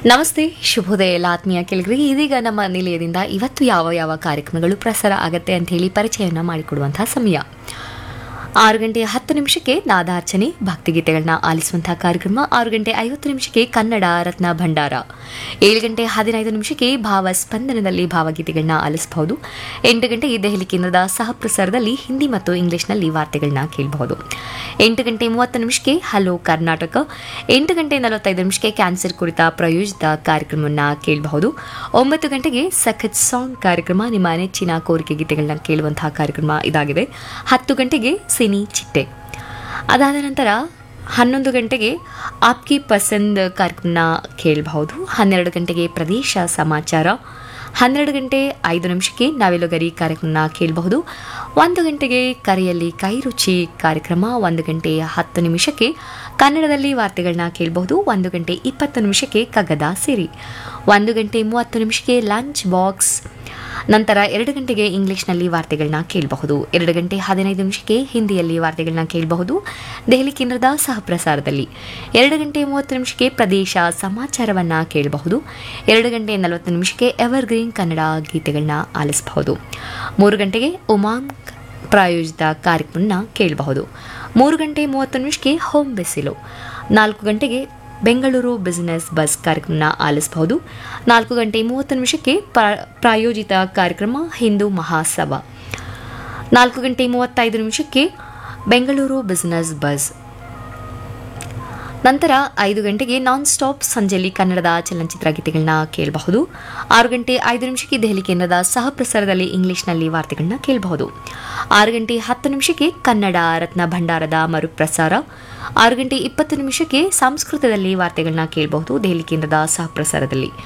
ನಮಸ್ತೆ ಶುಭೋದಯ ಎಲ್ಲ ಆತ್ಮೀಯ ಕೇಳಿಗರಿಗೆ ಇದೀಗ ನಮ್ಮ ನಿಲಯದಿಂದ ಇವತ್ತು ಯಾವ ಯಾವ ಕಾರ್ಯಕ್ರಮಗಳು ಪ್ರಸಾರ ಆಗತ್ತೆ ಅಂತ ಹೇಳಿ ಪರಿಚಯನ ಮಾಡಿಕೊಡುವಂತಹ ಸಮಯ ಆರು ಗಂಟೆ ಹತ್ತು ನಿಮಿಷಕ್ಕೆ ನಾದಾರ್ಚನೆ ಭಕ್ತಿಗೀತೆಗಳನ್ನ ಆಲಿಸುವಂತಹ ಕಾರ್ಯಕ್ರಮ ಆರು ಗಂಟೆ ಐವತ್ತು ನಿಮಿಷಕ್ಕೆ ಕನ್ನಡ ರತ್ನ ಭಂಡಾರ ಏಳು ಗಂಟೆ ಹದಿನೈದು ನಿಮಿಷಕ್ಕೆ ಭಾವ ಸ್ಪಂದನದಲ್ಲಿ ಭಾವಗೀತೆಗಳನ್ನ ಆಲಿಸಬಹುದು ಎಂಟು ಗಂಟೆಗೆ ದೆಹಲಿ ಕೇಂದ್ರದ ಸಹ ಪ್ರಸಾರದಲ್ಲಿ ಹಿಂದಿ ಮತ್ತು ಇಂಗ್ಲಿಷ್ನಲ್ಲಿ ವಾರ್ತೆಗಳನ್ನ ಕೇಳಬಹುದು ಎಂಟು ಗಂಟೆ ಮೂವತ್ತು ನಿಮಿಷಕ್ಕೆ ಹಲೋ ಕರ್ನಾಟಕ ಎಂಟು ಗಂಟೆ ನಲವತ್ತೈದು ನಿಮಿಷಕ್ಕೆ ಕ್ಯಾನ್ಸರ್ ಕುರಿತ ಪ್ರಾಯೋಜಿತ ಕಾರ್ಯಕ್ರಮವನ್ನು ಕೇಳಬಹುದು ಒಂಬತ್ತು ಗಂಟೆಗೆ ಸಖತ್ ಸಾಂಗ್ ಕಾರ್ಯಕ್ರಮ ನಿಮ್ಮ ನೆಚ್ಚಿನ ಕೋರಿಕೆ ಗೀತೆಗಳನ್ನ ಕೇಳುವಂತಹ ಕಾರ್ಯಕ್ರಮ ಇದಾಗಿದೆ ಹತ್ತು ಗಂಟೆಗೆ ಸಿನಿ ಚಿಟ್ಟೆ ಅದಾದ ನಂತರ ಹನ್ನೊಂದು ಗಂಟೆಗೆ ಆಪ್ಕಿ ಪಸಂದ್ ಕಾರ್ಯಕ್ರಮನ ಕೇಳಬಹುದು ಹನ್ನೆರಡು ಗಂಟೆಗೆ ಪ್ರದೇಶ ಸಮಾಚಾರ ಹನ್ನೆರಡು ಗಂಟೆ ಐದು ನಿಮಿಷಕ್ಕೆ ನಾವೆಲ್ಲೋ ಗರಿ ಕಾರ್ಯಕ್ರಮನ ಕೇಳಬಹುದು ಒಂದು ಗಂಟೆಗೆ ಕರೆಯಲ್ಲಿ ಕೈರುಚಿ ಕಾರ್ಯಕ್ರಮ ಒಂದು ಗಂಟೆ ಹತ್ತು ನಿಮಿಷಕ್ಕೆ ಕನ್ನಡದಲ್ಲಿ ವಾರ್ತೆಗಳನ್ನ ಕೇಳಬಹುದು ಒಂದು ಗಂಟೆ ಇಪ್ಪತ್ತು ನಿಮಿಷಕ್ಕೆ ಕಗ್ಗದ ಸಿರಿ ಒಂದು ಗಂಟೆ ಮೂವತ್ತು ನಿಮಿಷಕ್ಕೆ ಲಂಚ್ ಬಾಕ್ಸ್ ನಂತರ ಎರಡು ಗಂಟೆಗೆ ಇಂಗ್ಲಿಷ್ನಲ್ಲಿ ವಾರ್ತೆಗಳನ್ನ ಕೇಳಬಹುದು ಎರಡು ಗಂಟೆ ಹದಿನೈದು ನಿಮಿಷಕ್ಕೆ ಹಿಂದಿಯಲ್ಲಿ ವಾರ್ತೆಗಳನ್ನ ಕೇಳಬಹುದು ದೆಹಲಿ ಕೇಂದ್ರದ ಸಹ ಪ್ರಸಾರದಲ್ಲಿ ಎರಡು ಗಂಟೆ ಮೂವತ್ತು ನಿಮಿಷಕ್ಕೆ ಪ್ರದೇಶ ಸಮಾಚಾರವನ್ನ ಕೇಳಬಹುದು ಎರಡು ಗಂಟೆ ನಲವತ್ತು ನಿಮಿಷಕ್ಕೆ ಎವರ್ಗ್ರೀನ್ ಕನ್ನಡ ಗೀತೆಗಳನ್ನ ಆಲಿಸಬಹುದು ಮೂರು ಗಂಟೆಗೆ ಉಮಾಂಗ್ ಪ್ರಾಯೋಜಿತ ಕಾರ್ಯಕ್ರಮನ ಕೇಳಬಹುದು ಮೂರು ಗಂಟೆ ಮೂವತ್ತು ನಿಮಿಷಕ್ಕೆ ಹೋಮ್ ಬೆಸಿಲು ನಾಲ್ಕು ಗಂಟೆಗೆ ಬೆಂಗಳೂರು ಬಿಸಿನೆಸ್ ಬಸ್ ಕಾರ್ಯಕ್ರಮನ ಆಲಿಸಬಹುದು ನಾಲ್ಕು ಗಂಟೆ ಮೂವತ್ತು ನಿಮಿಷಕ್ಕೆ ಪ್ರ- ಪ್ರಾಯೋಜಿತ ಕಾರ್ಯಕ್ರಮ ಹಿಂದೂ ಮಹಾಸಭಾ ನಾಲ್ಕು ಗಂಟೆ ಮೂವತ್ತೈದು ನಿಮಿಷಕ್ಕೆ ಬೆಂಗಳೂರು ಬಿಸಿನೆಸ್ ಬಸ್ ನಂತರ ಐದು ಗಂಟೆಗೆ ನಾನ್ ಸ್ಟಾಪ್ ಸಂಜೆಯಲ್ಲಿ ಕನ್ನಡದ ಚಲನಚಿತ್ರ ಗೀತೆಗಳನ್ನ ಕೇಳಬಹುದು ಆರು ಗಂಟೆ ಐದು ನಿಮಿಷಕ್ಕೆ ದೆಹಲಿ ಕೇಂದ್ರದ ಸಹ ಪ್ರಸಾರದಲ್ಲಿ ಇಂಗ್ಲಿಷ್ನಲ್ಲಿ ವಾರ್ತೆಗಳನ್ನ ಕೇಳಬಹುದು ಆರು ಗಂಟೆ ಹತ್ತು ನಿಮಿಷಕ್ಕೆ ಕನ್ನಡ ರತ್ನ ಭಂಡಾರದ ಮರುಪ್ರಸಾರ ಆರು ಗಂಟೆ ಇಪ್ಪತ್ತು ನಿಮಿಷಕ್ಕೆ ಸಂಸ್ಕೃತದಲ್ಲಿ ವಾರ್ತೆಗಳನ್ನ ಕೇಳಬಹುದು ದೆಹಲಿ ಕೇಂದ್ರದ ಸಹ ಪ್ರಸಾರದಲ್ಲಿ